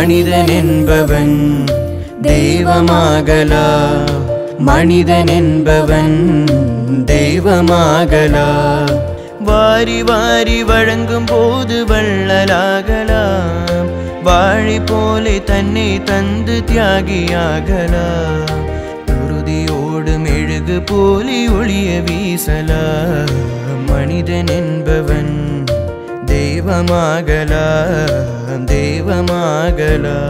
மனிதன் என்பவன் தெய்வமாகலா மனிதன் என்பவன் தெய்வமாகலா வாரி வாரி வழங்கும் போது வள்ளலாகலாம் வாழி போலே தன்னை தந்து தியாகியாகலாம் உறுதியோடு மெழுகு போலி ஒளிய வீசலா மனிதன் என்பவன் தெய்வமாகலா தெய்வமாகலா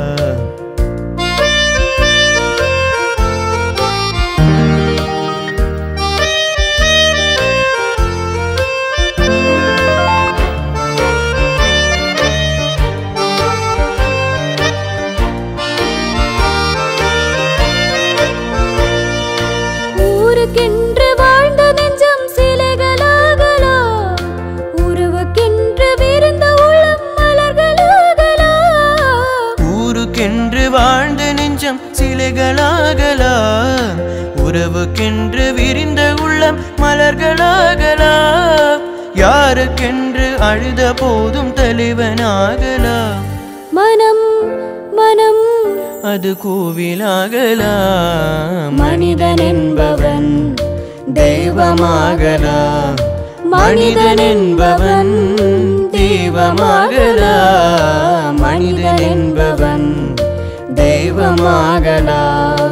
ஊருக்கென்று வாழ்ந்த நெஞ்சம் சிலைகளாகலாம் உறவுக்கென்று விருந்த உள்ளம் மலர்களாகலாம் ஊருக்கென்று வாழ்ந்த நெஞ்சம் சிலைகளாகலா உறவுக்கென்று விரிந்த உள்ளம் மலர்களாகலா யாருக்கென்று அழுத போதும் தலைவனாகலா மனம் மனம் அது கோவிலாகலா மனிதன் என்பவன் தெய்வமாகலா மனிதன் என்பவன் தெய்வமாகலா மனிதன் என்பவன் தெய்வமாகலா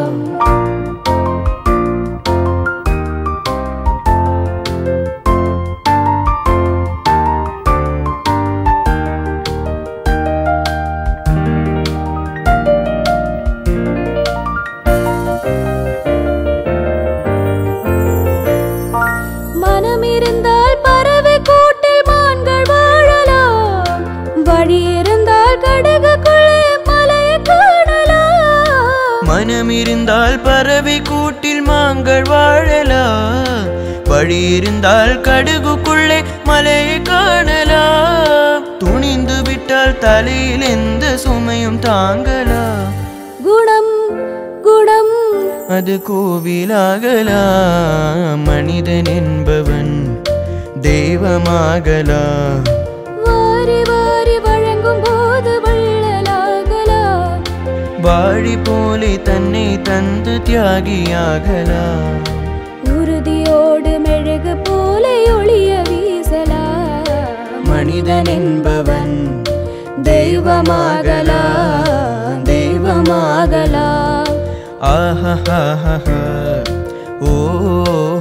மனம் இருந்தால் பறவை கூட்டில் மான்கள் வாழலாம் வழி இருந்தால் கடுகுக்குள்ளே மலையை காணலாம் மனம் இருந்தால் பறவை கூட்டில் மாங்கள் வாழலா வழி இருந்தால் கடுகுக்குள்ளே மலையை காணலாம் துணிந்து விட்டால் தலையில் எந்த சுமையும் தாங்கலா குணம் குணம் அது கோவிலாகலா மனிதன் என்பவன் தெய்வமாகலா வாரி வாரி வழங்கும் போது வள்ளலாகலாம் வாழி போலே தன்னை தந்து தியாகியாகலா உறுதியோடு மெழுகு போல ஒளிய வீசலாம் மனிதன் என்பவன் தெய்வமாகலா தெய்வமாகலா ஆகலாம் ஆஹா ஓ